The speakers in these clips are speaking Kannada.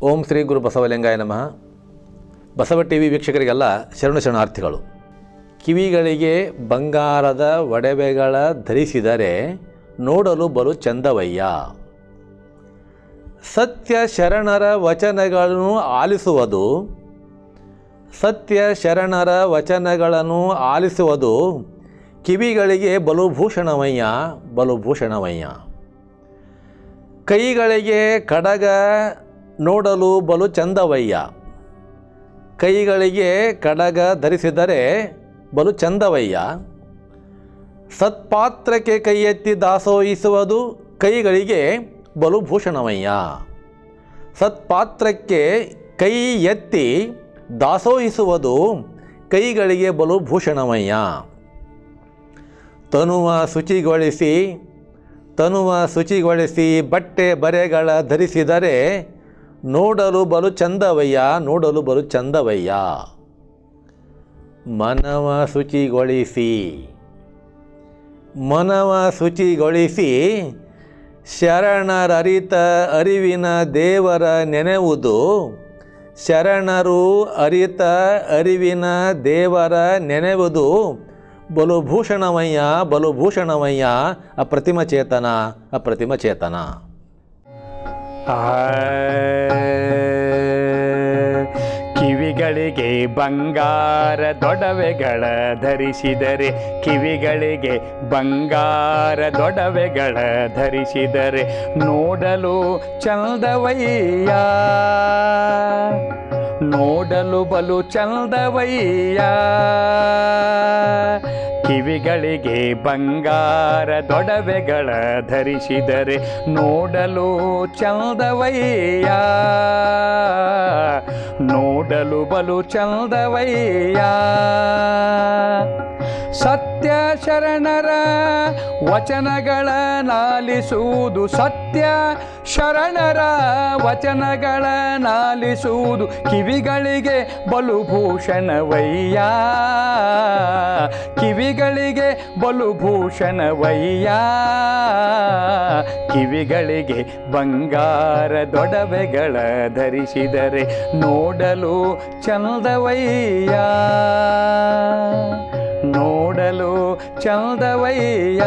ಓಂ ಶ್ರೀ ಗುರು ಬಸವಲಿಂಗಾಯ ನಮಃ ಬಸವ ಟಿ ವಿ ವೀಕ್ಷಕರಿಗೆಲ್ಲ ಶರಣು ಶರಣಾರ್ಥಿಗಳು ಕಿವಿಗಳಿಗೆ ಬಂಗಾರದ ಒಡವೆಗಳ ಧರಿಸಿದರೆ ನೋಡಲು ಬಲು ಚಂದವಯ್ಯ ಸತ್ಯ ಶರಣರ ವಚನಗಳನ್ನು ಆಲಿಸುವುದು ಸತ್ಯ ಶರಣರ ವಚನಗಳನ್ನು ಆಲಿಸುವುದು ಕಿವಿಗಳಿಗೆ ಬಲು ಭೂಷಣವಯ್ಯ ಬಲು ಭೂಷಣವಯ್ಯ ಕೈಗಳಿಗೆ ಕಡಗ ನೋಡಲು ಬಲು ಚಂದವಯ್ಯ ಕೈಗಳಿಗೆ ಕಡಗ ಧರಿಸಿದರೆ ಬಲು ಚಂದವಯ್ಯ ಸತ್ಪಾತ್ರಕ್ಕೆ ಕೈ ಎತ್ತಿ ದಾಸೋಹಿಸುವುದು ಕೈಗಳಿಗೆ ಬಲು ಭೂಷಣವಯ್ಯ ಸತ್ಪಾತ್ರಕ್ಕೆ ಕೈ ಎತ್ತಿ ದಾಸೋಹಿಸುವುದು ಕೈಗಳಿಗೆ ಬಲು ಭೂಷಣವಯ್ಯ ತನುವ ಶುಚಿಗೊಳಿಸಿ ತನುವ ಶುಚಿಗೊಳಿಸಿ ಬಟ್ಟೆ ಬರೆಗಳ ಧರಿಸಿದರೆ ನೋಡಲು ಬಲು ಚಂದವಯ್ಯ ನೋಡಲು ಬಲು ಚಂದವಯ್ಯ ಮನವ ಶುಚಿಗೊಳಿಸಿ ಮನವ ಶುಚಿಗೊಳಿಸಿ ಶರಣರರಿತ ಅರಿವಿನ ದೇವರ ನೆನೆವುದು ಶರಣರು ಅರಿತ ಅರಿವಿನ ದೇವರ ನೆನೆವುದು ಬಲು ಭೂಷಣಮಯ್ಯ ಬಲು ಭೂಷಣಮಯ್ಯ ಅಪ್ರತಿಮ ಚೇತನ ಅಪ್ರತಿಮ ಚೇತನ ಆ, ಕಿವಿಗಳಿಗೆ ಬಂಗಾರ ದೊಡವೆಗಳ ಧರಿಸಿದರೆ ಕಿವಿಗಳಿಗೆ ಬಂಗಾರ ದೊಡವೆಗಳ ಧರಿಸಿದರೆ ನೋಡಲು ಚಂದವಯ್ಯ ನೋಡಲು ಬಲು ಚಂದವಯ್ಯ ಕಿವಿಗಳಿಗೆ ಬಂಗಾರ ದೊಡವೆಗಳ ಧರಿಸಿದರೆ ನೋಡಲು ಚಂದವಯ್ಯ ನೋಡಲು ಬಲು ಚಂದವಯ್ಯ ಸತ್ಯ ಶರಣರ ವಚನಗಳ ನಾಲಿಸುವುದು ಸತ್ಯ ಶರಣರ ವಚನಗಳ ನಾಲಿಸುವುದು ಕಿವಿಗಳಿಗೆ ಬಲು ಭೂಷಣವಯ್ಯ ಕಿವಿಗಳಿಗೆ ಬಲು ಭೂಷಣವಯ್ಯ ಕಿವಿಗಳಿಗೆ ಬಂಗಾರ ದೊಡವೆಗಳ ಧರಿಸಿದರೆ ನೋಡಲು ಚಂದವಯ್ಯ ನೋಡಲು ಚಂದವಯ್ಯ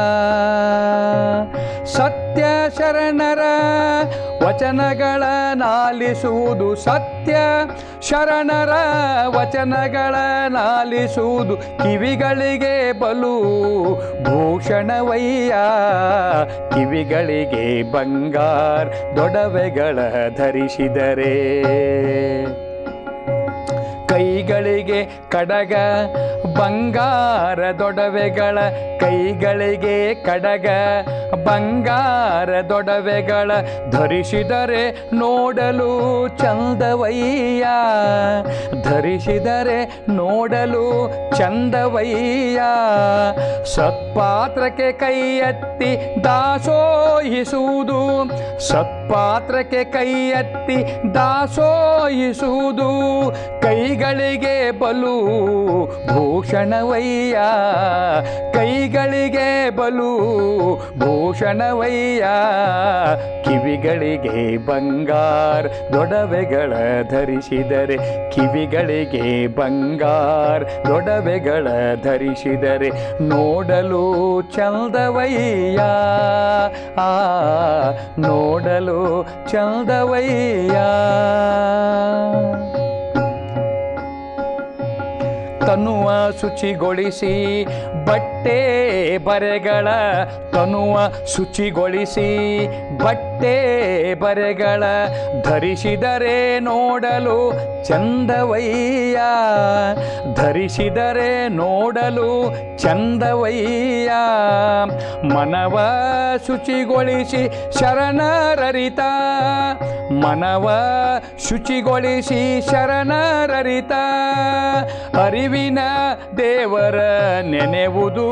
ಸತ್ಯ ಶರಣರ ವಚನಗಳ ನಾಲಿಸುವುದು ಸತ್ಯ ಶರಣರ ವಚನಗಳ ನಾಲಿಸುವುದು ಕಿವಿಗಳಿಗೆ ಬಲು ಭೂಷಣವಯ್ಯ ಕಿವಿಗಳಿಗೆ ಬಂಗಾರ ದೊಡವೆಗಳ ಧರಿಸಿದರೆ ಕೈಗಳಿಗೆ ಕಡಗ ಬಂಗಾರ ದೊಡವೆಗಳ ಕೈಗಳಿಗೆ ಕಡಗ ಬಂಗಾರ ದೊಡವೆಗಳ ಧರಿಸಿದರೆ ನೋಡಲು ಚಂದವಯ್ಯ ಧರಿಸಿದರೆ ನೋಡಲು ಚಂದವಯ್ಯ ಸತ್ಪಾತ್ರಕ್ಕೆ ಕೈ ಎತ್ತಿ ದಾಸೋಹಿಸುವುದು ಸತ್ಪಾತ್ರಕ್ಕೆ ಕೈ ಎತ್ತಿ ದಾಸೋಹಿಸುವುದು ಕೈಗಳಿಗೆ ಬಲು ಭೂಷಣವಯ್ಯ ಕೈಗಳಿಗೆ ಬಲು ಭೂಷಣವಯ್ಯ ಕಿವಿಗಳಿಗೆ ಬಂಗಾರ ದೊಡವೆಗಳ ಧರಿಸಿದರೆ ಕಿವಿಗಳಿಗೆ ಬಂಗಾರ ದೊಡವೆಗಳ ಧರಿಸಿದರೆ ನೋಡಲು ಚಂದವಯ್ಯ ಆ ನೋಡಲು ಚಂದವಯ್ಯ ತನುವ ಶುಚಿಗೊಳಿಸಿ ಬಟ್ಟೆ ಬರೆಗಳ ತನುವ ಶುಚಿಗೊಳಿಸಿ ಬಟ್ಟೆ ಬರೆಗಳ ಧರಿಸಿದರೆ ನೋಡಲು ಚಂದವಯ್ಯ ಧರಿಸಿದರೆ ನೋಡಲು ಚಂದವಯ್ಯ ಮನವ ಶುಚಿಗೊಳಿಸಿ ಶರಣರರಿತ ಮನವ ಶುಚಿಗೊಳಿಸಿ ಶರಣರರಿತ ಅರಿವಿನ ದೇವರ ನೆನೆವುದು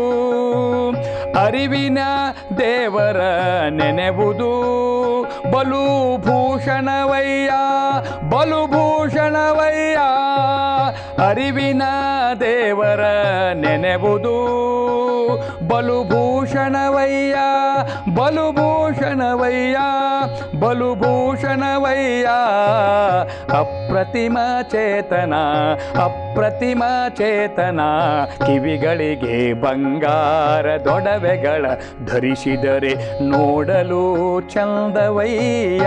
ಅರಿವಿನ ದೇವರ ನೆನೆವುದು ಬಲು ಭೂಷಣವಯ್ಯ ಬಲು ಭೂ ಭೂಷಣವಯ್ಯ ಅರಿವಿನ ದೇವರ ನೆನೆಬುದು ಬಲುಭೂಷಣವಯ್ಯ ಬಲುಭೂಷಣವಯ್ಯ ಬಲುಭೂಷಣವಯ್ಯ ಅಪ್ರತಿಮ ಚೇತನ ಅಪ್ರತಿಮ ಚೇತನ ಕಿವಿಗಳಿಗೆ ಬಂಗಾರದೊಡವೆಗಳ ಧರಿಸಿದರೆ ನೋಡಲು ಚಂದವಯ್ಯ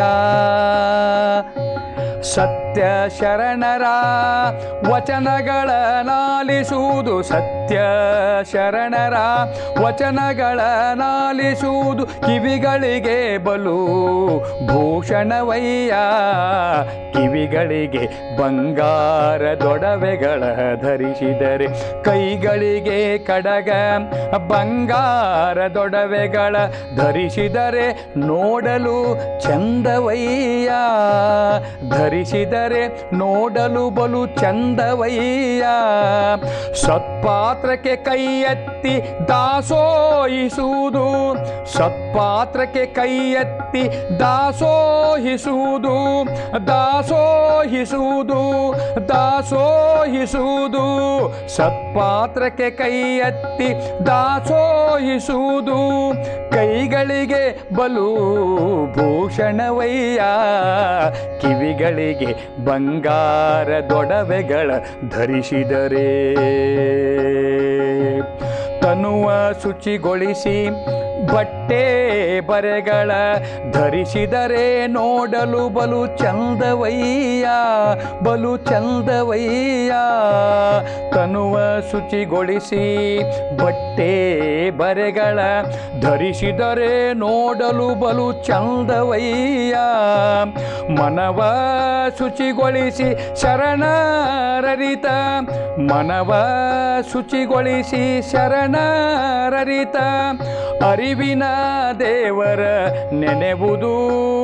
ಸತ್ಯ ಶರಣರ ವಚನಗಳ ನಾಲಿಸುವುದು ಸತ್ಯ ಶರಣರ ವಚನಗಳ ನಾಲಿಸುವುದು ಕಿವಿಗಳಿಗೆ ಬಲು ಭೂಷಣವಯ್ಯ ಕಿವಿಗಳಿಗೆ ಬಂಗಾರದೊಡವೆಗಳ ಧರಿಸಿದರೆ ಕೈಗಳಿಗೆ ಕಡಗ ಬಂಗಾರದೊಡವೆಗಳ ಧರಿಸಿದರೆ ನೋಡಲು ಚಂದವಯ್ಯ ಧರಿಸಿದರೆ ನೋಡಲು ಬಲು ಚಂದವಯ್ಯ ಸತ್ಪಾತ್ರಕ್ಕೆ ಕೈ ಎತ್ತಿ ದಾಸೋಹಿಸುವುದು ಸತ್ಪಾತ್ರಕ್ಕೆ ಕೈ ಎತ್ತಿ ದಾಸೋಹಿಸುವುದು ದಾಸೋಹಿಸುವುದು ದಾಸೋಹಿಸುವುದು ಸತ್ಪಾತ್ರಕ್ಕೆ ಕೈ ಎತ್ತಿ ದಾಸೋಹಿಸುವುದು ಕೈಗಳಿಗೆ ಬಲು ಭೂಷಣವಯ್ಯ ಕಿವಿಗಳಿಗೆ ಬಂಗಾರದೊಡವೆಗಳ ಧರಿಸಿದರೆ ತನುವ ಶುಚಿಗೊಳಿಸಿ ಬಟ್ಟೆ ಬರೆಗಳ ಧರಿಸಿದರೆ ನೋಡಲು ಬಲು ಚಂದವಯ್ಯ ಬಲು ಚಂದವಯ್ಯ ತನುವ ಶುಚಿಗೊಳಿಸಿ ಬಟ್ಟೆ ಬರೆಗಳ ಧರಿಸಿದರೆ ನೋಡಲು ಬಲು ಚಂದವಯ್ಯ ಮನವ ಶುಚಿಗೊಳಿಸಿ ಶರಣರರಿತ ಮನವ ಶುಚಿಗೊಳಿಸಿ ಶರಣರರಿತ ಅರಿವಿನ ದೇವರ ನೆನೆಬುದು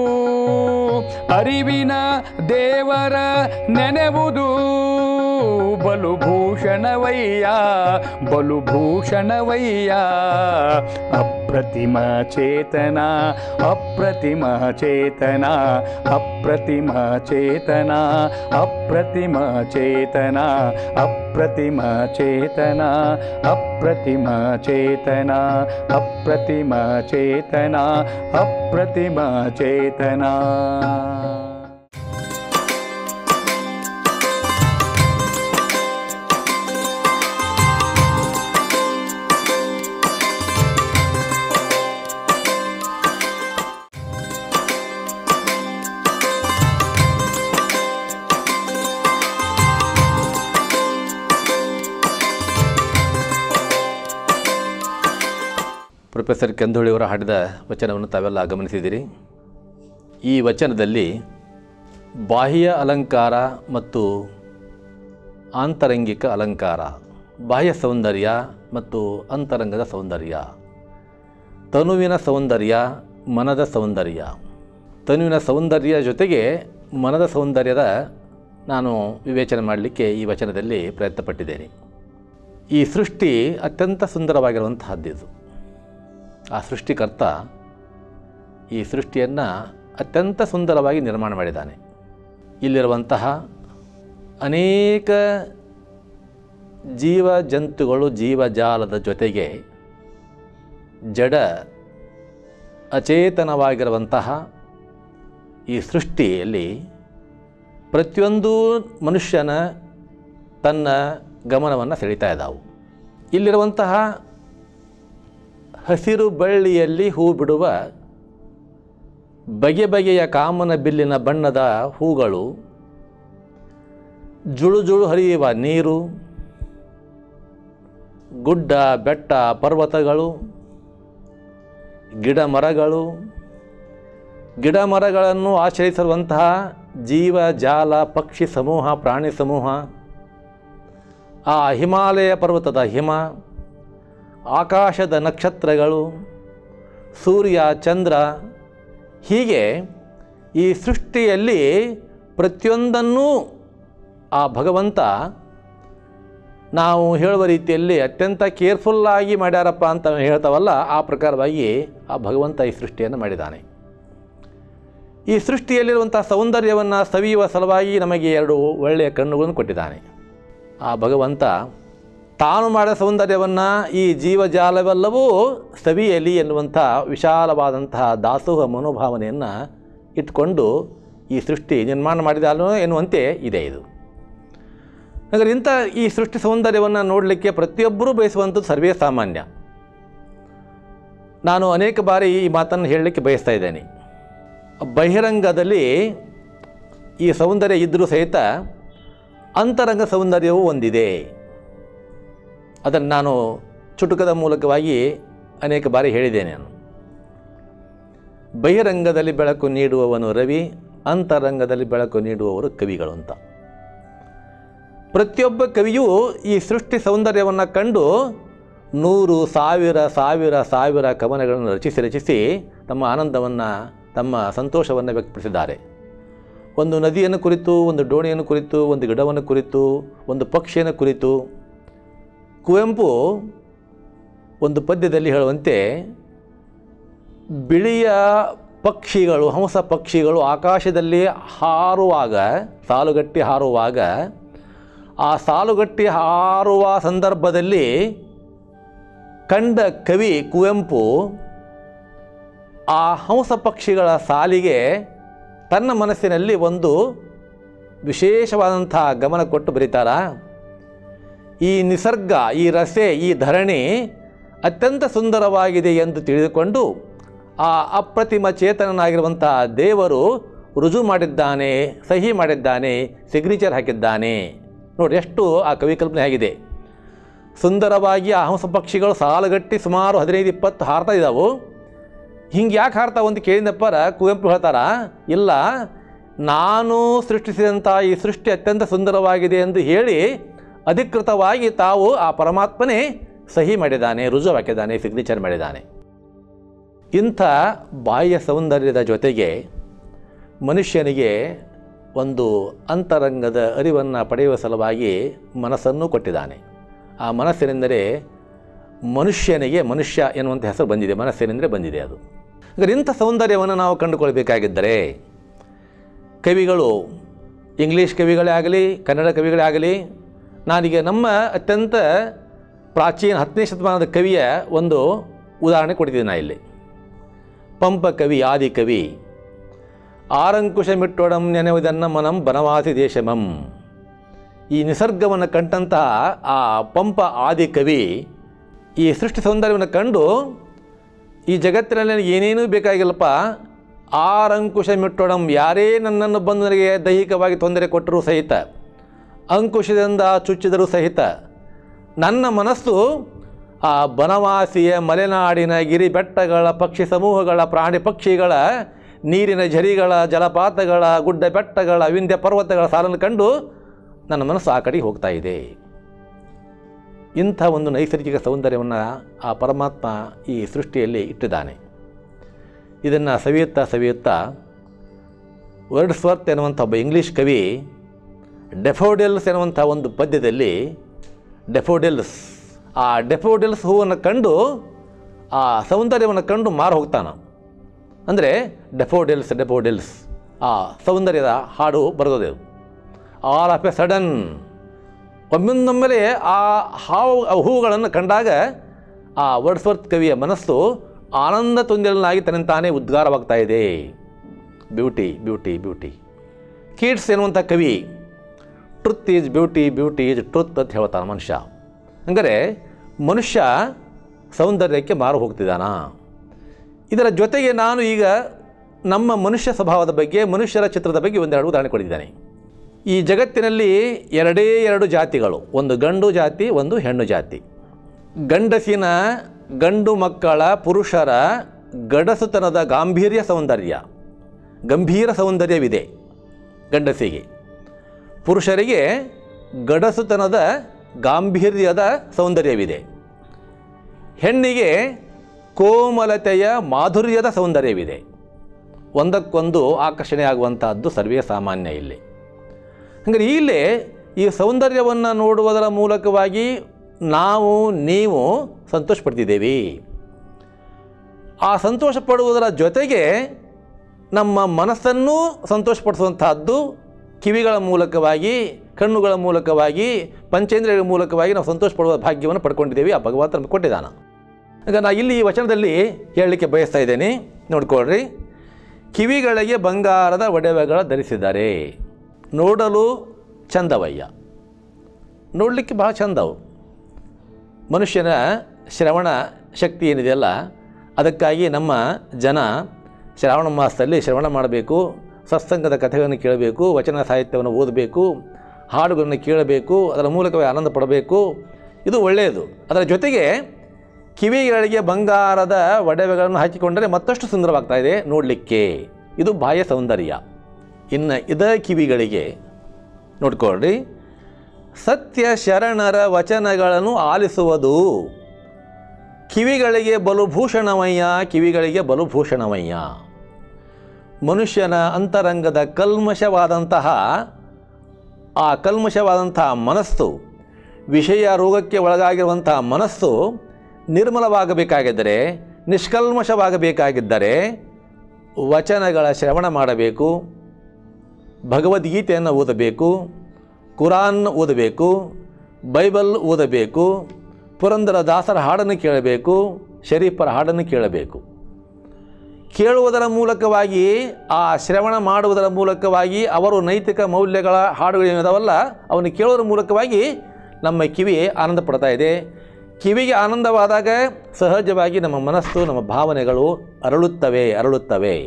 ಅರಿವಿನ ದೇವರ ನೆನೆಬುದು ಬಲು ಭೂಷಣವಯ್ಯ ಬಲು ಭೂಷಣವಯ್ಯ ಅಪ್ರತಿಮ ಚೇತನ ಅಪ್ರತಿಮ ಚೇತನ ಅಪ್ರತಿಮ ಚೇತನ ಅಪ್ರತಿಮ ಚೇತನ ಅಪ್ರತಿಮ ಚೇತನ ಅಪ್ರತಿಮ ಚೇತನ ಅಪ್ರತಿಮ ಚೇತನ ಅಪ್ರತಿಮ ಚೇತನ ಪ್ರೊಫೆಸರ್ ಕೆಂದೋಳಿಯವರು ಹಾಡಿದ ವಚನವನ್ನು ತಾವೆಲ್ಲ ಗಮನಿಸಿದಿರಿ ಈ ವಚನದಲ್ಲಿ ಬಾಹ್ಯ ಅಲಂಕಾರ ಮತ್ತು ಆಂತರಂಗಿಕ ಅಲಂಕಾರ ಬಾಹ್ಯ ಸೌಂದರ್ಯ ಮತ್ತು ಅಂತರಂಗದ ಸೌಂದರ್ಯ ತನುವಿನ ಸೌಂದರ್ಯ ಮನದ ಸೌಂದರ್ಯ ತನುವಿನ ಸೌಂದರ್ಯ ಜೊತೆಗೆ ಮನದ ಸೌಂದರ್ಯದ ನಾನು ವಿವೇಚನೆ ಮಾಡಲಿಕ್ಕೆ ಈ ವಚನದಲ್ಲಿ ಪ್ರಯತ್ನಪಟ್ಟಿದ್ದೇನೆ ಈ ಸೃಷ್ಟಿ ಅತ್ಯಂತ ಸುಂದರವಾಗಿರುವಂತಹದ್ದಿದು ಆ ಸೃಷ್ಟಿಕರ್ತ ಈ ಸೃಷ್ಟಿಯನ್ನು ಅತ್ಯಂತ ಸುಂದರವಾಗಿ ನಿರ್ಮಾಣ ಮಾಡಿದ್ದಾನೆ ಇಲ್ಲಿರುವಂತಹ ಅನೇಕ ಜೀವ ಜಂತುಗಳು ಜೀವಜಾಲದ ಜೊತೆಗೆ ಜಡ ಅಚೇತನವಾಗಿರುವಂತಹ ಈ ಸೃಷ್ಟಿಯಲ್ಲಿ ಪ್ರತಿಯೊಂದು ಮನುಷ್ಯನ ತನ್ನ ಗಮನವನ್ನು ಸೆಳೀತಾ ಇದ್ದಾವು ಇಲ್ಲಿರುವಂತಹ ಹಸಿರು ಬಳ್ಳಿಯಲ್ಲಿ ಹೂ ಬಿಡುವ ಬಗೆ ಬಗೆಯ ಕಾಮನ ಬಿಲ್ಲಿನ ಬಣ್ಣದ ಹೂಗಳು ಜುಳು ಜುಳು ಹರಿಯುವ ನೀರು ಗುಡ್ಡ ಬೆಟ್ಟ ಪರ್ವತಗಳು ಗಿಡ ಮರಗಳು ಗಿಡ ಮರಗಳನ್ನು ಆಶ್ರಯಿಸಿರುವಂತಹ ಜೀವ ಜಾಲ ಪಕ್ಷಿ ಸಮೂಹ ಪ್ರಾಣಿ ಸಮೂಹ ಆ ಹಿಮಾಲಯ ಪರ್ವತದ ಹಿಮ ಆಕಾಶದ ನಕ್ಷತ್ರಗಳು ಸೂರ್ಯ ಚಂದ್ರ ಹೀಗೆ ಈ ಸೃಷ್ಟಿಯಲ್ಲಿ ಪ್ರತಿಯೊಂದನ್ನೂ ಆ ಭಗವಂತ ನಾವು ಹೇಳುವ ರೀತಿಯಲ್ಲಿ ಅತ್ಯಂತ ಕೇರ್ಫುಲ್ಲಾಗಿ ಮಾಡ್ಯಾರಪ್ಪ ಅಂತ ಹೇಳ್ತಾವಲ್ಲ ಆ ಪ್ರಕಾರವಾಗಿ ಆ ಭಗವಂತ ಈ ಸೃಷ್ಟಿಯನ್ನು ಮಾಡಿದ್ದಾನೆ ಈ ಸೃಷ್ಟಿಯಲ್ಲಿರುವಂಥ ಸೌಂದರ್ಯವನ್ನು ಸವಿಯುವ ಸಲುವಾಗಿ ನಮಗೆ ಎರಡು ಒಳ್ಳೆಯ ಕಣ್ಣುಗಳನ್ನು ಕೊಟ್ಟಿದ್ದಾನೆ ಆ ಭಗವಂತ ತಾನು ಮಾಡಿದ ಸೌಂದರ್ಯವನ್ನು ಈ ಜೀವಜಾಲವೆಲ್ಲವೂ ಸವಿಯಲಿ ಎನ್ನುವಂಥ ವಿಶಾಲವಾದಂತಹ ದಾಸೋಹ ಮನೋಭಾವನೆಯನ್ನು ಇಟ್ಕೊಂಡು ಈ ಸೃಷ್ಟಿ ನಿರ್ಮಾಣ ಮಾಡಿದಾನೋ ಎನ್ನುವಂತೆ ಇದೆ ಇದು ಹಾಗಾದ್ರೆ ಇಂಥ ಈ ಸೃಷ್ಟಿ ಸೌಂದರ್ಯವನ್ನು ನೋಡಲಿಕ್ಕೆ ಪ್ರತಿಯೊಬ್ಬರೂ ಬಯಸುವಂಥದ್ದು ಸರ್ವೇ ಸಾಮಾನ್ಯ ನಾನು ಅನೇಕ ಬಾರಿ ಈ ಮಾತನ್ನು ಹೇಳಲಿಕ್ಕೆ ಬಯಸ್ತಾ ಇದ್ದೇನೆ ಬಹಿರಂಗದಲ್ಲಿ ಈ ಸೌಂದರ್ಯ ಇದ್ದರೂ ಸಹಿತ ಅಂತರಂಗ ಸೌಂದರ್ಯವೂ ಒಂದಿದೆ ಅದನ್ನು ನಾನು ಚುಟುಕದ ಮೂಲಕವಾಗಿ ಅನೇಕ ಬಾರಿ ಹೇಳಿದ್ದೇನೆ ನಾನು ಬಹಿರಂಗದಲ್ಲಿ ಬೆಳಕು ನೀಡುವವನು ರವಿ ಅಂತರಂಗದಲ್ಲಿ ಬೆಳಕು ನೀಡುವವರು ಕವಿಗಳು ಅಂತ ಪ್ರತಿಯೊಬ್ಬ ಕವಿಯೂ ಈ ಸೃಷ್ಟಿ ಸೌಂದರ್ಯವನ್ನು ಕಂಡು ನೂರು ಸಾವಿರ ಸಾವಿರ ಸಾವಿರ ಕವನಗಳನ್ನು ರಚಿಸಿ ರಚಿಸಿ ತಮ್ಮ ಆನಂದವನ್ನು ತಮ್ಮ ಸಂತೋಷವನ್ನು ವ್ಯಕ್ತಪಡಿಸಿದ್ದಾರೆ ಒಂದು ನದಿಯನ್ನು ಕುರಿತು ಒಂದು ಡೋಣಿಯನ್ನು ಕುರಿತು ಒಂದು ಗಿಡವನ್ನು ಕುರಿತು ಒಂದು ಪಕ್ಷಿಯನ್ನು ಕುರಿತು ಕುವೆಂಪು ಒಂದು ಪದ್ಯದಲ್ಲಿ ಹೇಳುವಂತೆ ಬಿಳಿಯ ಪಕ್ಷಿಗಳು ಹಂಸ ಪಕ್ಷಿಗಳು ಆಕಾಶದಲ್ಲಿ ಹಾರುವಾಗ ಸಾಲುಗಟ್ಟಿ ಹಾರುವಾಗ ಆ ಸಾಲುಗಟ್ಟಿ ಹಾರುವ ಸಂದರ್ಭದಲ್ಲಿ ಕಂಡ ಕವಿ ಕುವೆಂಪು ಆ ಹಂಸ ಪಕ್ಷಿಗಳ ಸಾಲಿಗೆ ತನ್ನ ಮನಸ್ಸಿನಲ್ಲಿ ಒಂದು ವಿಶೇಷವಾದಂಥ ಗಮನ ಕೊಟ್ಟು ಬರೀತಾರ ಈ ನಿಸರ್ಗ ಈ ರಸೆ ಈ ಧರಣಿ ಅತ್ಯಂತ ಸುಂದರವಾಗಿದೆ ಎಂದು ತಿಳಿದುಕೊಂಡು ಆ ಅಪ್ರತಿಮ ಚೇತನನಾಗಿರುವಂಥ ದೇವರು ರುಜು ಮಾಡಿದ್ದಾನೆ ಸಹಿ ಮಾಡಿದ್ದಾನೆ ಸಿಗ್ನೇಚರ್ ಹಾಕಿದ್ದಾನೆ ನೋಡಿ ಎಷ್ಟು ಆ ಕವಿ ಕಲ್ಪನೆ ಆಗಿದೆ ಸುಂದರವಾಗಿ ಆ ಹಂಸ ಪಕ್ಷಿಗಳು ಸಾಲುಗಟ್ಟಿ ಸುಮಾರು ಹದಿನೈದು ಇಪ್ಪತ್ತು ಹಾರ್ತಾ ಇದ್ದಾವು ಹಿಂಗೆ ಯಾಕೆ ಹಾರ್ತಾವ ಅಂತ ಕೇಳಿದಪ್ಪರ ಕುವೆಂಪು ಹೇಳ್ತಾರ ಇಲ್ಲ ನಾನು ಸೃಷ್ಟಿಸಿದಂಥ ಈ ಸೃಷ್ಟಿ ಅತ್ಯಂತ ಸುಂದರವಾಗಿದೆ ಎಂದು ಹೇಳಿ ಅಧಿಕೃತವಾಗಿ ತಾವು ಆ ಪರಮಾತ್ಮನೇ ಸಹಿ ಮಾಡಿದ್ದಾನೆ ರುಜು ಹಾಕಿದ್ದಾನೆ ಸಿಗ್ನೇಚರ್ ಮಾಡಿದ್ದಾನೆ ಇಂಥ ಬಾಹ್ಯ ಸೌಂದರ್ಯದ ಜೊತೆಗೆ ಮನುಷ್ಯನಿಗೆ ಒಂದು ಅಂತರಂಗದ ಅರಿವನ್ನು ಪಡೆಯುವ ಸಲುವಾಗಿ ಮನಸ್ಸನ್ನು ಕೊಟ್ಟಿದ್ದಾನೆ ಆ ಮನಸ್ಸಿನೆಂದರೆ ಮನುಷ್ಯನಿಗೆ ಮನುಷ್ಯ ಎನ್ನುವಂಥ ಹೆಸರು ಬಂದಿದೆ ಮನಸ್ಸಿನೆಂದರೆ ಬಂದಿದೆ ಅದು ಹಾಗಾದ್ರೆ ಇಂಥ ಸೌಂದರ್ಯವನ್ನು ನಾವು ಕಂಡುಕೊಳ್ಬೇಕಾಗಿದ್ದರೆ ಕವಿಗಳು ಇಂಗ್ಲೀಷ್ ಕವಿಗಳೇ ಆಗಲಿ ಕನ್ನಡ ಕವಿಗಳೇ ಆಗಲಿ ನಾನೀಗ ನಮ್ಮ ಅತ್ಯಂತ ಪ್ರಾಚೀನ ಹತ್ತನೇ ಶತಮಾನದ ಕವಿಯ ಒಂದು ಉದಾಹರಣೆ ಕೊಡ್ತಿದ್ದೀನಿ ನಾ ಇಲ್ಲಿ ಪಂಪ ಕವಿ ಆದಿ ಕವಿ ಆರಂಕುಶ ಮಿಟ್ಟೊಡಂ ನೆನೆವುದನ್ನ ಮನಂ ಬನವಾಸಿ ದೇಶಮಂ ಈ ನಿಸರ್ಗವನ್ನು ಕಂಡಂತಹ ಆ ಪಂಪ ಆದಿ ಕವಿ ಈ ಸೃಷ್ಟಿ ಸೌಂದರ್ಯವನ್ನು ಕಂಡು ಈ ಜಗತ್ತಿನಲ್ಲಿ ನನಗೆ ಏನೇನೂ ಬೇಕಾಗಿಲ್ಲಪ್ಪ ಆರಂಕುಶ ಮಿಟ್ಟೊಡಂ ಯಾರೇ ನನ್ನನ್ನು ಬಂದು ನನಗೆ ದೈಹಿಕವಾಗಿ ತೊಂದರೆ ಕೊಟ್ಟರೂ ಸಹಿತ ಅಂಕುಶದಿಂದ ಚುಚ್ಚಿದರೂ ಸಹಿತ ನನ್ನ ಮನಸ್ಸು ಆ ಬನವಾಸಿಯ ಮಲೆನಾಡಿನ ಗಿರಿ ಬೆಟ್ಟಗಳ ಪಕ್ಷಿ ಸಮೂಹಗಳ ಪ್ರಾಣಿ ಪಕ್ಷಿಗಳ ನೀರಿನ ಝರಿಗಳ ಜಲಪಾತಗಳ ಗುಡ್ಡ ಬೆಟ್ಟಗಳ ವಿಂಧ್ಯ ಪರ್ವತಗಳ ಸಾಲನ್ನು ಕಂಡು ನನ್ನ ಮನಸ್ಸು ಆ ಕಡೆಗೆ ಹೋಗ್ತಾ ಇದೆ ಇಂಥ ಒಂದು ನೈಸರ್ಗಿಕ ಸೌಂದರ್ಯವನ್ನು ಆ ಪರಮಾತ್ಮ ಈ ಸೃಷ್ಟಿಯಲ್ಲಿ ಇಟ್ಟಿದ್ದಾನೆ ಇದನ್ನು ಸವಿಯುತ್ತಾ ಸವಿಯುತ್ತಾ ವರ್ಡ್ಸ್ವರ್ತ್ ಎನ್ನುವಂಥ ಒಬ್ಬ ಇಂಗ್ಲೀಷ್ ಕವಿ ಡೆಫೋಡೆಲ್ಸ್ ಎನ್ನುವಂಥ ಒಂದು ಪದ್ಯದಲ್ಲಿ ಡೆಫೋಡೆಲ್ಸ್ ಆ ಡೆಫೋಡೆಲ್ಸ್ ಹೂವನ್ನು ಕಂಡು ಆ ಸೌಂದರ್ಯವನ್ನು ಕಂಡು ಮಾರು ಹೋಗ್ತಾನೆ ಅಂದರೆ ಡೆಫೋಡೆಲ್ಸ್ ಡೆಫೋಡೆಲ್ಸ್ ಆ ಸೌಂದರ್ಯದ ಹಾಡು ಬರೆದೋದು ಆಲ್ ಆಫ್ ಎ ಸಡನ್ ಒಮ್ಮಿಂದೊಮ್ಮೆಲೆ ಆ ಹಾವು ಆ ಹೂವುಗಳನ್ನು ಕಂಡಾಗ ಆ ವರ್ಡ್ಸ್ವರ್ತ್ ಕವಿಯ ಮನಸ್ಸು ಆನಂದ ತುಂದಿಲನಾಗಿ ತನ್ನಂತಾನೇ ಉದ್ಗಾರವಾಗ್ತಾ ಇದೆ ಬ್ಯೂಟಿ ಬ್ಯೂಟಿ ಬ್ಯೂಟಿ ಕೀಟ್ಸ್ ಎನ್ನುವಂಥ ಕವಿ truth is beauty beauty is truth ಅಂತ ಹೇಳ್ತಾನೆ ಮನುಷ್ಯ ಅಂದರೆ ಮನುಷ್ಯ ಸೌಂದರ್ಯಕ್ಕೆ ಮಾರು ಹೋಗ್ತಿದ್ದಾನ ಇದರ ಜೊತೆಗೆ ನಾನು ಈಗ ನಮ್ಮ ಮನುಷ್ಯ ಸ್ವಭಾವದ ಬಗ್ಗೆ ಮನುಷ್ಯರ ಚಿತ್ರದ ಬಗ್ಗೆ ಒಂದೆರಡು ಉದಾಹರಣೆ ಕೊಟ್ಟಿದ್ದೇನೆ ಈ ಜಗತ್ತಿನಲ್ಲಿ ಎರಡೇ ಎರಡು ಜಾತಿಗಳು ಒಂದು ಗಂಡು ಜಾತಿ ಒಂದು ಹೆಣ್ಣು ಜಾತಿ ಗಂಡಸಿನ ಗಂಡು ಮಕ್ಕಳ ಪುರುಷರ ಗಡಸುತನದ ಗಾಂಭೀರ್ಯ ಸೌಂದರ್ಯ ಗಂಭೀರ ಸೌಂದರ್ಯವಿದೆ ಗಂಡಸಿಗೆ ಪುರುಷರಿಗೆ ಗಡಸುತನದ ಗಾಂಭೀರ್ಯದ ಸೌಂದರ್ಯವಿದೆ ಹೆಣ್ಣಿಗೆ ಕೋಮಲತೆಯ ಮಾಧುರ್ಯದ ಸೌಂದರ್ಯವಿದೆ ಒಂದಕ್ಕೊಂದು ಆಕರ್ಷಣೆ ಆಗುವಂತಹದ್ದು ಸರ್ವೇ ಸಾಮಾನ್ಯ ಇಲ್ಲಿ ಹಾಗಾದ್ರೆ ಇಲ್ಲಿ ಈ ಸೌಂದರ್ಯವನ್ನು ನೋಡುವುದರ ಮೂಲಕವಾಗಿ ನಾವು ನೀವು ಸಂತೋಷ ಪಡ್ತಿದ್ದೇವೆ ಆ ಸಂತೋಷ ಪಡುವುದರ ಜೊತೆಗೆ ನಮ್ಮ ಮನಸ್ಸನ್ನು ಸಂತೋಷಪಡಿಸುವಂತಹದ್ದು ಕಿವಿಗಳ ಮೂಲಕವಾಗಿ ಕಣ್ಣುಗಳ ಮೂಲಕವಾಗಿ ಪಂಚೇಂದ್ರಿಯಗಳ ಮೂಲಕವಾಗಿ ನಾವು ಸಂತೋಷ ಪಡುವ ಭಾಗ್ಯವನ್ನು ಪಡ್ಕೊಂಡಿದ್ದೇವೆ ಆ ಭಗವಂತ ನಮಗೆ ಕೊಟ್ಟಿದ್ದಾನ ಈಗ ನಾ ಇಲ್ಲಿ ಈ ವಚನದಲ್ಲಿ ಹೇಳಲಿಕ್ಕೆ ಬಯಸ್ತಾ ಇದ್ದೇನೆ ನೋಡ್ಕೊಳ್ರಿ ಕಿವಿಗಳಿಗೆ ಬಂಗಾರದ ಒಡವೆಗಳ ಧರಿಸಿದ್ದಾರೆ ನೋಡಲು ಚಂದವಯ್ಯ ನೋಡಲಿಕ್ಕೆ ಭಾಳ ಚಂದವು ಮನುಷ್ಯನ ಶ್ರವಣ ಶಕ್ತಿ ಏನಿದೆಯಲ್ಲ ಅದಕ್ಕಾಗಿ ನಮ್ಮ ಜನ ಶ್ರಾವಣ ಮಾಸದಲ್ಲಿ ಶ್ರವಣ ಮಾಡಬೇಕು ಸತ್ಸಂಗದ ಕಥೆಗಳನ್ನು ಕೇಳಬೇಕು ವಚನ ಸಾಹಿತ್ಯವನ್ನು ಓದಬೇಕು ಹಾಡುಗಳನ್ನು ಕೇಳಬೇಕು ಅದರ ಮೂಲಕವೇ ಆನಂದ ಪಡಬೇಕು ಇದು ಒಳ್ಳೆಯದು ಅದರ ಜೊತೆಗೆ ಕಿವಿಗಳಿಗೆ ಬಂಗಾರದ ಒಡವೆಗಳನ್ನು ಹಾಕಿಕೊಂಡರೆ ಮತ್ತಷ್ಟು ಸುಂದರವಾಗ್ತಾ ಇದೆ ನೋಡಲಿಕ್ಕೆ ಇದು ಬಾಹ್ಯ ಸೌಂದರ್ಯ ಇನ್ನು ಇದ ಕಿವಿಗಳಿಗೆ ನೋಡ್ಕೊಳ್ರಿ ಸತ್ಯ ಶರಣರ ವಚನಗಳನ್ನು ಆಲಿಸುವುದು ಕಿವಿಗಳಿಗೆ ಬಲುಭೂಷಣಮಯ್ಯ ಕಿವಿಗಳಿಗೆ ಬಲುಭೂಷಣಮಯ್ಯ ಮನುಷ್ಯನ ಅಂತರಂಗದ ಕಲ್ಮಶವಾದಂತಹ ಆ ಕಲ್ಮಶವಾದಂತಹ ಮನಸ್ಸು ವಿಷಯ ರೋಗಕ್ಕೆ ಒಳಗಾಗಿರುವಂತಹ ಮನಸ್ಸು ನಿರ್ಮಲವಾಗಬೇಕಾಗಿದ್ದರೆ ನಿಷ್ಕಲ್ಮಶವಾಗಬೇಕಾಗಿದ್ದರೆ ವಚನಗಳ ಶ್ರವಣ ಮಾಡಬೇಕು ಭಗವದ್ಗೀತೆಯನ್ನು ಓದಬೇಕು ಕುರಾನ್ ಓದಬೇಕು ಬೈಬಲ್ ಓದಬೇಕು ಪುರಂದರ ದಾಸರ ಹಾಡನ್ನು ಕೇಳಬೇಕು ಶರೀಫರ ಹಾಡನ್ನು ಕೇಳಬೇಕು ಕೇಳುವುದರ ಮೂಲಕವಾಗಿ ಆ ಶ್ರವಣ ಮಾಡುವುದರ ಮೂಲಕವಾಗಿ ಅವರು ನೈತಿಕ ಮೌಲ್ಯಗಳ ಹಾಡುಗಳು ಏನಿದಾವಲ್ಲ ಅವನ್ನು ಕೇಳೋದ್ರ ಮೂಲಕವಾಗಿ ನಮ್ಮ ಕಿವಿ ಆನಂದ ಪಡ್ತಾ ಇದೆ ಕಿವಿಗೆ ಆನಂದವಾದಾಗ ಸಹಜವಾಗಿ ನಮ್ಮ ಮನಸ್ಸು ನಮ್ಮ ಭಾವನೆಗಳು ಅರಳುತ್ತವೆ ಅರಳುತ್ತವೆ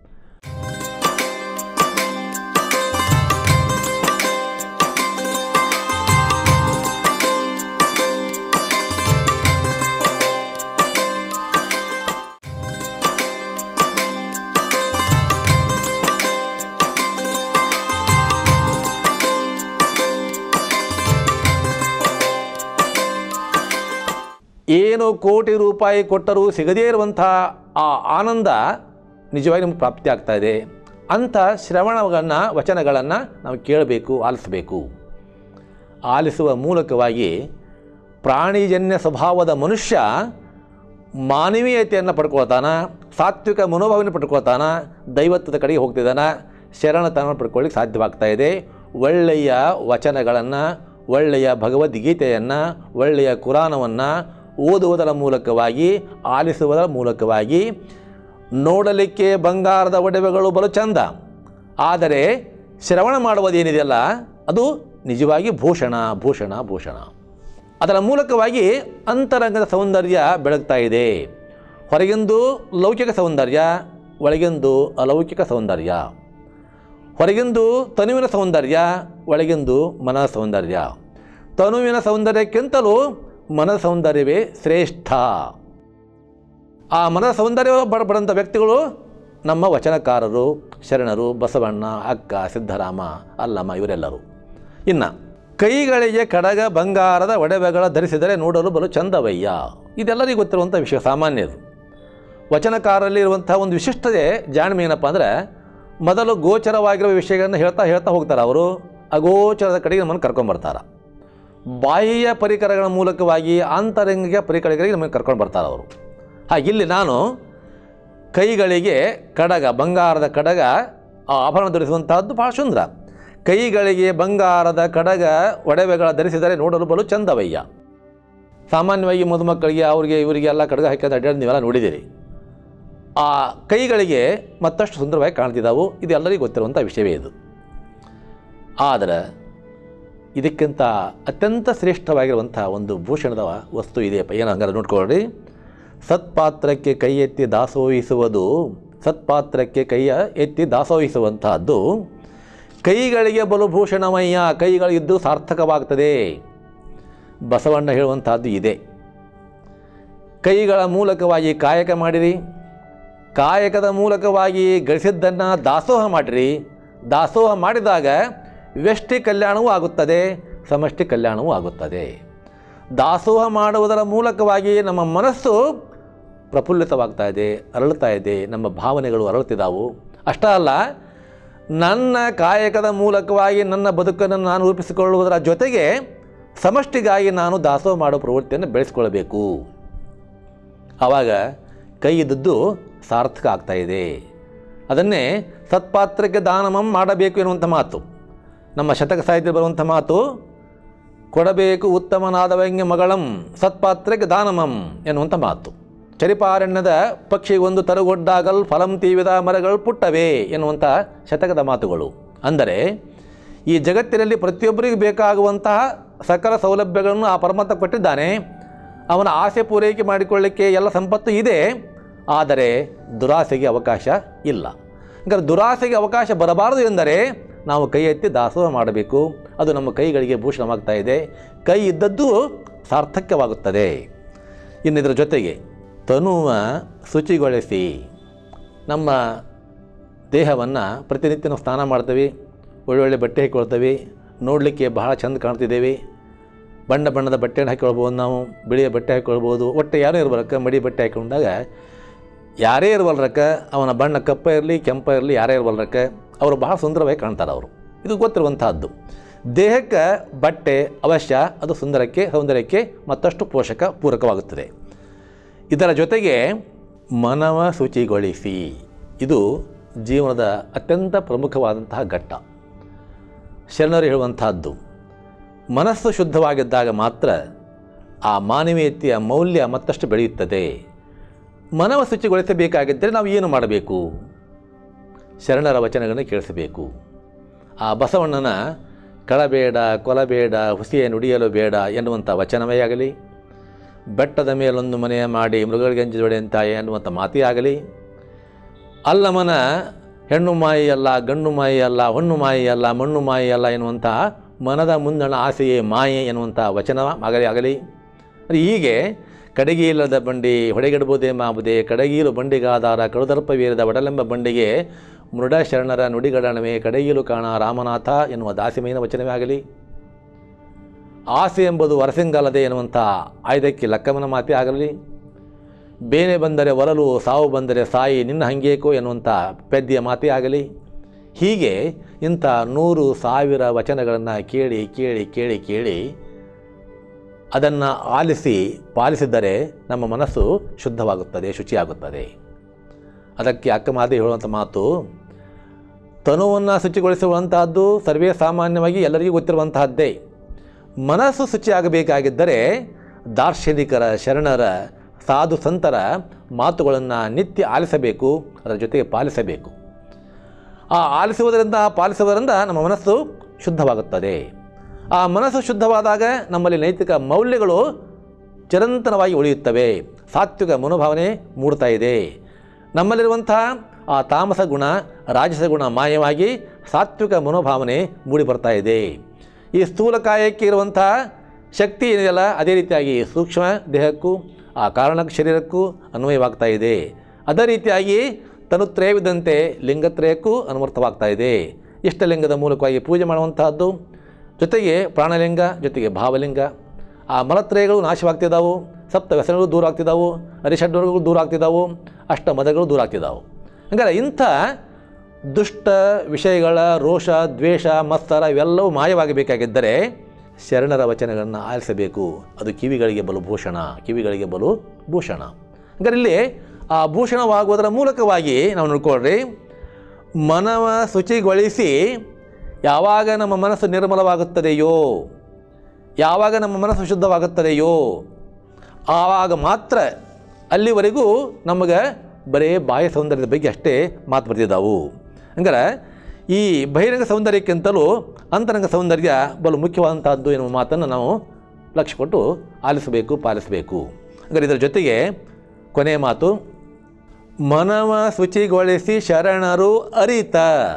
ಏನು ಕೋಟಿ ರೂಪಾಯಿ ಕೊಟ್ಟರೂ ಸಿಗದೇ ಇರುವಂಥ ಆ ಆನಂದ ನಿಜವಾಗಿ ನಮಗೆ ಪ್ರಾಪ್ತಿ ಆಗ್ತಾ ಇದೆ ಅಂಥ ಶ್ರವಣಗಳನ್ನು ವಚನಗಳನ್ನು ನಾವು ಕೇಳಬೇಕು ಆಲಿಸಬೇಕು ಆಲಿಸುವ ಮೂಲಕವಾಗಿ ಪ್ರಾಣಿಜನ್ಯ ಸ್ವಭಾವದ ಮನುಷ್ಯ ಮಾನವೀಯತೆಯನ್ನು ಪಡ್ಕೊಳ್ತಾನ ಸಾತ್ವಿಕ ಮನೋಭಾವನೆ ಪಡ್ಕೊಳ್ತಾನ ದೈವತ್ವದ ಕಡೆಗೆ ಹೋಗ್ತಿದ್ದಾನ ಶರಣತನ ಪಡ್ಕೊಳ್ಳಿಕ್ಕೆ ಸಾಧ್ಯವಾಗ್ತಾ ಇದೆ ಒಳ್ಳೆಯ ವಚನಗಳನ್ನು ಒಳ್ಳೆಯ ಭಗವದ್ಗೀತೆಯನ್ನು ಒಳ್ಳೆಯ ಕುರಾನವನ್ನು ಓದುವುದರ ಮೂಲಕವಾಗಿ ಆಲಿಸುವುದರ ಮೂಲಕವಾಗಿ ನೋಡಲಿಕ್ಕೆ ಬಂಗಾರದ ಒಡವೆಗಳು ಬಲು ಚಂದ ಆದರೆ ಶ್ರವಣ ಮಾಡುವುದೇನಿದೆಯಲ್ಲ ಅದು ನಿಜವಾಗಿ ಭೂಷಣ ಭೂಷಣ ಭೂಷಣ ಅದರ ಮೂಲಕವಾಗಿ ಅಂತರಂಗದ ಸೌಂದರ್ಯ ಬೆಳಗ್ತಾ ಇದೆ ಹೊರಗಿಂದು ಲೌಕಿಕ ಸೌಂದರ್ಯ ಒಳಗಿಂದು ಅಲೌಕಿಕ ಸೌಂದರ್ಯ ಹೊರಗಿಂದು ತನುವಿನ ಸೌಂದರ್ಯ ಒಳಗಿಂದು ಮನ ಸೌಂದರ್ಯ ತನುವಿನ ಸೌಂದರ್ಯಕ್ಕಿಂತಲೂ ಮನ ಸೌಂದರ್ಯವೇ ಶ್ರೇಷ್ಠ ಆ ಮನ ಸೌಂದರ್ಯ ಬಡ ಬಡಂಥ ವ್ಯಕ್ತಿಗಳು ನಮ್ಮ ವಚನಕಾರರು ಶರಣರು ಬಸವಣ್ಣ ಅಕ್ಕ ಸಿದ್ದರಾಮ ಅಲ್ಲಮ್ಮ ಇವರೆಲ್ಲರು ಇನ್ನು ಕೈಗಳಿಗೆ ಕಡಗ ಬಂಗಾರದ ಒಡವೆಗಳ ಧರಿಸಿದರೆ ನೋಡಲು ಬಲು ಚಂದವಯ್ಯ ಇದೆಲ್ಲರಿಗೂ ಗೊತ್ತಿರುವಂಥ ವಿಷಯ ಸಾಮಾನ್ಯದು ವಚನಕಾರರಲ್ಲಿ ಇರುವಂಥ ಒಂದು ವಿಶಿಷ್ಟತೆ ಜಾಣ್ಮೆ ಏನಪ್ಪ ಅಂದರೆ ಮೊದಲು ಗೋಚರವಾಗಿರುವ ವಿಷಯಗಳನ್ನು ಹೇಳ್ತಾ ಹೇಳ್ತಾ ಹೋಗ್ತಾರೆ ಅವರು ಅಗೋಚರದ ಕಡೆಗೆ ನಮ್ಮನ್ನು ಕರ್ಕೊಂಬರ್ತಾರೆ ಬಾಹ್ಯ ಪರಿಕರಗಳ ಮೂಲಕವಾಗಿ ಆಂತರಂಗಿಕ ಪರಿಕರಗಳಿಗೆ ನಮಗೆ ಕರ್ಕೊಂಡು ಬರ್ತಾರೆ ಅವರು ಹಾಗಿಲ್ಲಿ ನಾನು ಕೈಗಳಿಗೆ ಕಡಗ ಬಂಗಾರದ ಕಡಗ ಆ ಆಭರಣ ಧರಿಸುವಂತಹದ್ದು ಭಾಳ ಸುಂದರ ಕೈಗಳಿಗೆ ಬಂಗಾರದ ಕಡಗ ಒಡವೆಗಳ ಧರಿಸಿದರೆ ನೋಡಲು ಬಲು ಚಂದವಯ್ಯ ಸಾಮಾನ್ಯವಾಗಿ ಮದುಮಕ್ಕಳಿಗೆ ಅವರಿಗೆ ಇವರಿಗೆ ಎಲ್ಲ ಕಡಗ ಹಾಕಿದ ಅಡ್ಡಾಡಿ ನೀವೆಲ್ಲ ನೋಡಿದ್ದೀರಿ ಆ ಕೈಗಳಿಗೆ ಮತ್ತಷ್ಟು ಸುಂದರವಾಗಿ ಕಾಣ್ತಿದ್ದಾವು ಇದು ಎಲ್ಲರಿಗೂ ಗೊತ್ತಿರುವಂಥ ವಿಷಯವೇ ಇದು ಆದರೆ ಇದಕ್ಕಿಂತ ಅತ್ಯಂತ ಶ್ರೇಷ್ಠವಾಗಿರುವಂಥ ಒಂದು ಭೂಷಣದ ವಸ್ತು ಇದೆಯಪ್ಪ ಏನು ಹಂಗಾರೆ ನೋಡ್ಕೊಳ್ಳಿ ಸತ್ಪಾತ್ರಕ್ಕೆ ಕೈ ಎತ್ತಿ ದಾಸೋಹಿಸುವುದು ಸತ್ಪಾತ್ರಕ್ಕೆ ಕೈಯ ಎತ್ತಿ ದಾಸೋಹಿಸುವಂತಹದ್ದು ಕೈಗಳಿಗೆ ಬಲು ಭೂಷಣಮಯ್ಯ ಕೈಗಳಿದ್ದು ಸಾರ್ಥಕವಾಗ್ತದೆ ಬಸವಣ್ಣ ಹೇಳುವಂತಹದ್ದು ಇದೆ ಕೈಗಳ ಮೂಲಕವಾಗಿ ಕಾಯಕ ಮಾಡಿರಿ ಕಾಯಕದ ಮೂಲಕವಾಗಿ ಗಳಿಸಿದ್ದನ್ನು ದಾಸೋಹ ಮಾಡಿರಿ ದಾಸೋಹ ಮಾಡಿದಾಗ ವ್ಯಷ್ಟಿ ಕಲ್ಯಾಣವೂ ಆಗುತ್ತದೆ ಸಮಷ್ಟಿ ಕಲ್ಯಾಣವೂ ಆಗುತ್ತದೆ ದಾಸೋಹ ಮಾಡುವುದರ ಮೂಲಕವಾಗಿ ನಮ್ಮ ಮನಸ್ಸು ಪ್ರಫುಲ್ಲಿತವಾಗ್ತಾ ಇದೆ ಅರಳುತ್ತಾ ಇದೆ ನಮ್ಮ ಭಾವನೆಗಳು ಅರಳುತ್ತಿದ್ದಾವು ಅಷ್ಟೇ ಅಲ್ಲ ನನ್ನ ಕಾಯಕದ ಮೂಲಕವಾಗಿ ನನ್ನ ಬದುಕನ್ನು ನಾನು ರೂಪಿಸಿಕೊಳ್ಳುವುದರ ಜೊತೆಗೆ ಸಮಷ್ಟಿಗಾಗಿ ನಾನು ದಾಸೋಹ ಮಾಡೋ ಪ್ರವೃತ್ತಿಯನ್ನು ಬೆಳೆಸ್ಕೊಳ್ಬೇಕು ಆವಾಗ ಕೈ ಇದ್ದದ್ದು ಸಾರ್ಥಕ ಆಗ್ತಾ ಇದೆ ಅದನ್ನೇ ಸತ್ಪಾತ್ರಕ್ಕೆ ದಾನಮಂ ಮಾಡಬೇಕು ಎನ್ನುವಂಥ ಮಾತು ನಮ್ಮ ಶತಕ ಸಾಹಿತ್ಯ ಬರುವಂಥ ಮಾತು ಕೊಡಬೇಕು ಉತ್ತಮನಾದ ವ್ಯಂಗ್ಯ ಮಗಳಂ ಸತ್ಪಾತ್ರಕ್ಕೆ ದಾನಮಂ ಎನ್ನುವಂಥ ಮಾತು ಚರಿಪಾರಣ್ಯದ ಪಕ್ಷಿಗೊಂದು ತರುಗೊಡ್ಡಾಗಲ್ ಫಲಂ ತೀವಿದ ಮರಗಳು ಪುಟ್ಟವೇ ಎನ್ನುವಂಥ ಶತಕದ ಮಾತುಗಳು ಅಂದರೆ ಈ ಜಗತ್ತಿನಲ್ಲಿ ಪ್ರತಿಯೊಬ್ಬರಿಗೂ ಬೇಕಾಗುವಂತಹ ಸಕಲ ಸೌಲಭ್ಯಗಳನ್ನು ಆ ಪರಮಾತ್ಮ ಕೊಟ್ಟಿದ್ದಾನೆ ಅವನ ಆಸೆ ಪೂರೈಕೆ ಮಾಡಿಕೊಳ್ಳಿಕ್ಕೆ ಎಲ್ಲ ಸಂಪತ್ತು ಇದೆ ಆದರೆ ದುರಾಸೆಗೆ ಅವಕಾಶ ಇಲ್ಲ ಹಾಗಾದ್ರೆ ದುರಾಸೆಗೆ ಅವಕಾಶ ಬರಬಾರದು ಎಂದರೆ ನಾವು ಕೈ ಎತ್ತಿ ದಾಸೋಹ ಮಾಡಬೇಕು ಅದು ನಮ್ಮ ಕೈಗಳಿಗೆ ಭೂಷಣವಾಗ್ತಾ ಇದೆ ಕೈ ಇದ್ದದ್ದು ಸಾರ್ಥಕ್ಯವಾಗುತ್ತದೆ ಇನ್ನು ಇದರ ಜೊತೆಗೆ ತನುವ ಶುಚಿಗೊಳಿಸಿ ನಮ್ಮ ದೇಹವನ್ನು ಪ್ರತಿನಿತ್ಯ ನಾವು ಸ್ನಾನ ಮಾಡ್ತೀವಿ ಒಳ್ಳೊಳ್ಳೆ ಬಟ್ಟೆ ಹಾಕೊಳ್ತೀವಿ ನೋಡಲಿಕ್ಕೆ ಬಹಳ ಚಂದ ಕಾಣ್ತಿದ್ದೇವೆ ಬಣ್ಣ ಬಣ್ಣದ ಬಟ್ಟೆಯನ್ನು ಹಾಕೊಳ್ಬೋದು ನಾವು ಬಿಳಿಯ ಬಟ್ಟೆ ಹಾಕೊಳ್ಬೋದು ಒಟ್ಟು ಯಾರೇ ಇರ್ಬರಕ್ಕ ಮಡಿ ಬಟ್ಟೆ ಹಾಕೊಂಡಾಗ ಯಾರೇ ಇರಬಲ್ರಕ್ಕ ಅವನ ಬಣ್ಣ ಕಪ್ಪ ಇರಲಿ ಕೆಂಪ ಇರಲಿ ಯಾರೇ ಇರಬಲ್ರಕ್ಕ ಅವರು ಬಹಳ ಸುಂದರವಾಗಿ ಕಾಣ್ತಾರೆ ಅವರು ಇದು ಗೊತ್ತಿರುವಂತಹದ್ದು ದೇಹಕ್ಕೆ ಬಟ್ಟೆ ಅವಶ್ಯ ಅದು ಸುಂದರಕ್ಕೆ ಸೌಂದರ್ಯಕ್ಕೆ ಮತ್ತಷ್ಟು ಪೋಷಕ ಪೂರಕವಾಗುತ್ತದೆ ಇದರ ಜೊತೆಗೆ ಮನವ ಶುಚಿಗೊಳಿಸಿ ಇದು ಜೀವನದ ಅತ್ಯಂತ ಪ್ರಮುಖವಾದಂತಹ ಘಟ್ಟ ಶರಣರು ಹೇಳುವಂತಹದ್ದು ಮನಸ್ಸು ಶುದ್ಧವಾಗಿದ್ದಾಗ ಮಾತ್ರ ಆ ಮಾನವೀಯತೆಯ ಮೌಲ್ಯ ಮತ್ತಷ್ಟು ಬೆಳೆಯುತ್ತದೆ ಮನವ ಶುಚಿಗೊಳಿಸಬೇಕಾಗಿದ್ದರೆ ನಾವು ಏನು ಮಾಡಬೇಕು ಶರಣರ ವಚನಗಳನ್ನು ಕೇಳಿಸಬೇಕು ಆ ಬಸವಣ್ಣನ ಕಳಬೇಡ ಕೊಲಬೇಡ ಹುಸಿಯ ನುಡಿಯಲು ಬೇಡ ಎನ್ನುವಂಥ ವಚನವೇ ಆಗಲಿ ಬೆಟ್ಟದ ಮೇಲೊಂದು ಮನೆಯ ಮಾಡಿ ಮೃಗಗಳಿಗೆ ಜೋಡೆಂತಾಯ ಎನ್ನುವಂಥ ಮಾತೇ ಆಗಲಿ ಅಲ್ಲಮನ ಹೆಣ್ಣು ಮಾಯಿ ಅಲ್ಲ ಗಂಡು ಮಾಯಿ ಅಲ್ಲ ಹೊಣ್ಣು ಮಾಯಿ ಅಲ್ಲ ಮಣ್ಣು ಮಾಯಿ ಅಲ್ಲ ಎನ್ನುವಂಥ ಮನದ ಮುಂದಣ ಆಸೆಯೇ ಮಾಯೆ ಎನ್ನುವಂಥ ವಚನ ಆಗಲಿ ಆಗಲಿ ಹೀಗೆ ಕಡಗಿಯಿಲ್ಲದ ಬಂಡಿ ಹೊಡೆಗೆಡಬಹುದೇ ಮಾಬುದೆ ಕಡಗೀಲು ಬಂಡಿಗಾದಾರ ಕಡುದರ್ಪವೀರದ ಒಡಲೆಂಬ ಬಂಡಿಗೆ ಮೃಡ ಶರಣರ ನುಡಿಗಡಣವೇ ಕಡಗೀಲು ಕಾಣ ರಾಮನಾಥ ಎನ್ನುವ ದಾಸಿಮೈನ ವಚನವೇ ಆಗಲಿ ಆಸೆ ಎಂಬುದು ವರಸಿಂಗಲ್ಲದೆ ಎನ್ನುವಂಥ ಆಯ್ದಕ್ಕೆ ಲಕ್ಕಮನ ಮಾತೇ ಆಗಲಿ ಬೇನೆ ಬಂದರೆ ಒರಲು ಸಾವು ಬಂದರೆ ಸಾಯಿ ನಿನ್ನ ಹಂಗೇಕೋ ಎನ್ನುವಂಥ ಪೆದ್ದಿಯ ಮಾತೇ ಆಗಲಿ ಹೀಗೆ ಇಂಥ ನೂರು ಸಾವಿರ ವಚನಗಳನ್ನು ಕೇಳಿ ಕೇಳಿ ಕೇಳಿ ಕೇಳಿ ಅದನ್ನು ಆಲಿಸಿ ಪಾಲಿಸಿದರೆ ನಮ್ಮ ಮನಸ್ಸು ಶುದ್ಧವಾಗುತ್ತದೆ ಶುಚಿಯಾಗುತ್ತದೆ ಅದಕ್ಕೆ ಅಕ್ಕಮಾದಿ ಹೇಳುವಂಥ ಮಾತು ತನುವನ್ನು ಶುಚಿಗೊಳಿಸುವಂತಹದ್ದು ಸರ್ವೇ ಸಾಮಾನ್ಯವಾಗಿ ಎಲ್ಲರಿಗೂ ಗೊತ್ತಿರುವಂತಹದ್ದೇ ಮನಸ್ಸು ಶುಚಿಯಾಗಬೇಕಾಗಿದ್ದರೆ ದಾರ್ಶನಿಕರ ಶರಣರ ಸಾಧು ಸಂತರ ಮಾತುಗಳನ್ನು ನಿತ್ಯ ಆಲಿಸಬೇಕು ಅದರ ಜೊತೆಗೆ ಪಾಲಿಸಬೇಕು ಆ ಆಲಿಸುವುದರಿಂದ ಪಾಲಿಸುವುದರಿಂದ ನಮ್ಮ ಮನಸ್ಸು ಶುದ್ಧವಾಗುತ್ತದೆ ಆ ಮನಸ್ಸು ಶುದ್ಧವಾದಾಗ ನಮ್ಮಲ್ಲಿ ನೈತಿಕ ಮೌಲ್ಯಗಳು ಚಿರಂತನವಾಗಿ ಉಳಿಯುತ್ತವೆ ಸಾತ್ವಿಕ ಮನೋಭಾವನೆ ಮೂಡ್ತಾ ಇದೆ ನಮ್ಮಲ್ಲಿರುವಂಥ ಆ ತಾಮಸ ಗುಣ ರಾಜಸ ಗುಣ ಮಾಯವಾಗಿ ಸಾತ್ವಿಕ ಮನೋಭಾವನೆ ಮೂಡಿ ಬರ್ತಾ ಇದೆ ಈ ಸ್ಥೂಲ ಕಾಯಕ್ಕೆ ಇರುವಂಥ ಶಕ್ತಿ ಏನಿದೆಯಲ್ಲ ಅದೇ ರೀತಿಯಾಗಿ ಸೂಕ್ಷ್ಮ ದೇಹಕ್ಕೂ ಆ ಕಾರಣ ಶರೀರಕ್ಕೂ ಅನ್ವಯವಾಗ್ತಾ ಇದೆ ಅದೇ ರೀತಿಯಾಗಿ ತನುತ್ರಯವಿದ್ದಂತೆ ಲಿಂಗತ್ರಯಕ್ಕೂ ಅನ್ವರ್ಥವಾಗ್ತಾ ಇದೆ ಇಷ್ಟಲಿಂಗದ ಮೂಲಕವಾಗಿ ಪೂಜೆ ಮಾಡುವಂತಹದ್ದು ಜೊತೆಗೆ ಪ್ರಾಣಲಿಂಗ ಜೊತೆಗೆ ಭಾವಲಿಂಗ ಆ ಮಲತ್ರಯಗಳು ನಾಶವಾಗ್ತಿದ್ದಾವು ಸಪ್ತ ವ್ಯಸನಗಳು ದೂರ ಆಗ್ತಿದ್ದಾವು ಅರಿಷಡ್ವರ್ಗಗಳು ದೂರ ಆಗ್ತಿದ್ದಾವು ಅಷ್ಟ ಮದಗಳು ದೂರ ಆಗ್ತಿದ್ದಾವು ಹಂಗಾರೆ ಇಂಥ ದುಷ್ಟ ವಿಷಯಗಳ ರೋಷ ದ್ವೇಷ ಮತ್ಸರ ಇವೆಲ್ಲವೂ ಮಾಯವಾಗಬೇಕಾಗಿದ್ದರೆ ಶರಣರ ವಚನಗಳನ್ನು ಆಲಿಸಬೇಕು ಅದು ಕಿವಿಗಳಿಗೆ ಬಲು ಭೂಷಣ ಕಿವಿಗಳಿಗೆ ಬಲು ಭೂಷಣ ಹಂಗಾರೆ ಇಲ್ಲಿ ಆ ಭೂಷಣವಾಗುವುದರ ಮೂಲಕವಾಗಿ ನಾವು ನೋಡ್ಕೊಳ್ರಿ ಮನವ ಶುಚಿಗೊಳಿಸಿ ಯಾವಾಗ ನಮ್ಮ ಮನಸ್ಸು ನಿರ್ಮಲವಾಗುತ್ತದೆಯೋ ಯಾವಾಗ ನಮ್ಮ ಮನಸ್ಸು ಶುದ್ಧವಾಗುತ್ತದೆಯೋ ಆವಾಗ ಮಾತ್ರ ಅಲ್ಲಿವರೆಗೂ ನಮಗೆ ಬರೀ ಬಾಹ್ಯ ಸೌಂದರ್ಯದ ಬಗ್ಗೆ ಅಷ್ಟೇ ಮಾತು ಬರ್ತಿದ್ದಾವು ಹಂಗಾರೆ ಈ ಬಹಿರಂಗ ಸೌಂದರ್ಯಕ್ಕಿಂತಲೂ ಅಂತರಂಗ ಸೌಂದರ್ಯ ಬಲು ಮುಖ್ಯವಾದಂಥದ್ದು ಎನ್ನುವ ಮಾತನ್ನು ನಾವು ಲಕ್ಷ್ಯ ಕೊಟ್ಟು ಆಲಿಸಬೇಕು ಪಾಲಿಸಬೇಕು ಹಂಗಾರೆ ಇದರ ಜೊತೆಗೆ ಕೊನೆಯ ಮಾತು ಮನವ ಶುಚಿಗೊಳಿಸಿ ಶರಣರು ಅರಿತ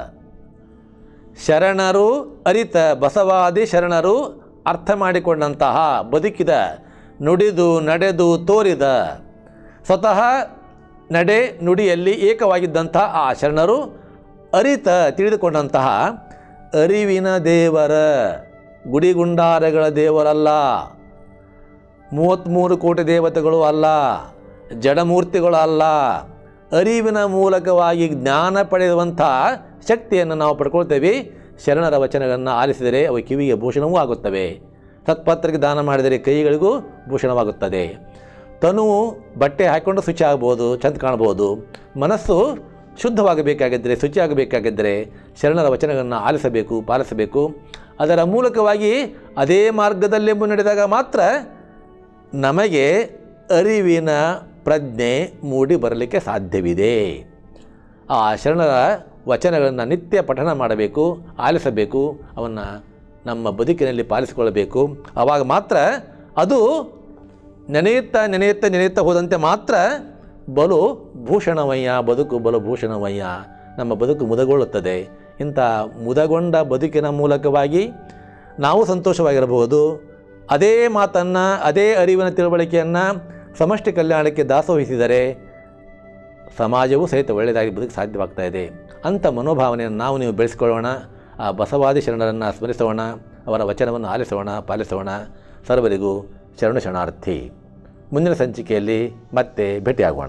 ಶರಣರು ಅರಿತ ಬಸವಾದಿ ಶರಣರು ಅರ್ಥ ಮಾಡಿಕೊಂಡಂತಹ ಬದುಕಿದ ನುಡಿದು ನಡೆದು ತೋರಿದ ಸ್ವತಃ ನಡೆ ನುಡಿಯಲ್ಲಿ ಏಕವಾಗಿದ್ದಂತಹ ಆ ಶರಣರು ಅರಿತ ತಿಳಿದುಕೊಂಡಂತಹ ಅರಿವಿನ ದೇವರ ಗುಡಿಗುಂಡಾರಗಳ ದೇವರಲ್ಲ ಮೂವತ್ತ್ಮೂರು ಕೋಟಿ ದೇವತೆಗಳು ಅಲ್ಲ ಜಡಮೂರ್ತಿಗಳು ಅಲ್ಲ ಅರಿವಿನ ಮೂಲಕವಾಗಿ ಜ್ಞಾನ ಪಡೆಯುವಂಥ ಶಕ್ತಿಯನ್ನು ನಾವು ಪಡ್ಕೊಳ್ತೇವೆ ಶರಣರ ವಚನಗಳನ್ನು ಆಲಿಸಿದರೆ ಅವು ಕಿವಿಗೆ ಭೂಷಣವೂ ಆಗುತ್ತವೆ ಸತ್ಪತ್ರಿಗೆ ದಾನ ಮಾಡಿದರೆ ಕೈಗಳಿಗೂ ಭೂಷಣವಾಗುತ್ತದೆ ತನು ಬಟ್ಟೆ ಹಾಕ್ಕೊಂಡು ಶುಚಿ ಆಗ್ಬೋದು ಚಂದ ಕಾಣ್ಬೋದು ಮನಸ್ಸು ಶುದ್ಧವಾಗಬೇಕಾಗಿದ್ದರೆ ಶುಚಿಯಾಗಬೇಕಾಗಿದ್ದರೆ ಶರಣರ ವಚನಗಳನ್ನು ಆಲಿಸಬೇಕು ಪಾಲಿಸಬೇಕು ಅದರ ಮೂಲಕವಾಗಿ ಅದೇ ಮಾರ್ಗದಲ್ಲಿ ಮುನ್ನಡೆದಾಗ ಮಾತ್ರ ನಮಗೆ ಅರಿವಿನ ಪ್ರಜ್ಞೆ ಮೂಡಿ ಬರಲಿಕ್ಕೆ ಸಾಧ್ಯವಿದೆ ಆ ಶರಣರ ವಚನಗಳನ್ನು ನಿತ್ಯ ಪಠನ ಮಾಡಬೇಕು ಆಲಿಸಬೇಕು ಅವನ್ನು ನಮ್ಮ ಬದುಕಿನಲ್ಲಿ ಪಾಲಿಸಿಕೊಳ್ಳಬೇಕು ಆವಾಗ ಮಾತ್ರ ಅದು ನೆನೆಯುತ್ತಾ ನೆನೆಯುತ್ತಾ ನೆನೆಯುತ್ತಾ ಹೋದಂತೆ ಮಾತ್ರ ಬಲು ಭೂಷಣಮಯ್ಯ ಬದುಕು ಬಲು ಭೂಷಣಮಯ್ಯ ನಮ್ಮ ಬದುಕು ಮುದಗೊಳ್ಳುತ್ತದೆ ಇಂಥ ಮುದಗೊಂಡ ಬದುಕಿನ ಮೂಲಕವಾಗಿ ನಾವು ಸಂತೋಷವಾಗಿರಬಹುದು ಅದೇ ಮಾತನ್ನು ಅದೇ ಅರಿವಿನ ತಿಳುವಳಿಕೆಯನ್ನು ಸಮಷ್ಟಿ ಕಲ್ಯಾಣಕ್ಕೆ ದಾಸೋಹಿಸಿದರೆ ಸಮಾಜವೂ ಸಹಿತ ಒಳ್ಳೆಯದಾಗಿ ಬದುಕು ಸಾಧ್ಯವಾಗ್ತಾ ಇದೆ ಅಂಥ ಮನೋಭಾವನೆಯನ್ನು ನಾವು ನೀವು ಬೆಳೆಸಿಕೊಳ್ಳೋಣ ಆ ಬಸವಾದಿ ಶರಣರನ್ನು ಸ್ಮರಿಸೋಣ ಅವರ ವಚನವನ್ನು ಆಲಿಸೋಣ ಪಾಲಿಸೋಣ ಸರ್ವರಿಗೂ ಶರಣ ಶರಣಾರ್ಥಿ ಮುಂದಿನ ಸಂಚಿಕೆಯಲ್ಲಿ ಮತ್ತೆ ಭೇಟಿಯಾಗೋಣ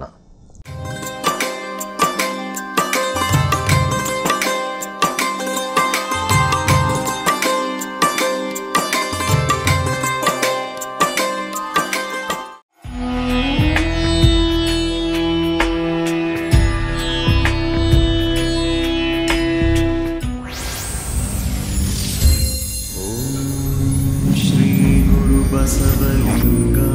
श्रीगुरुबसवलिङ्गा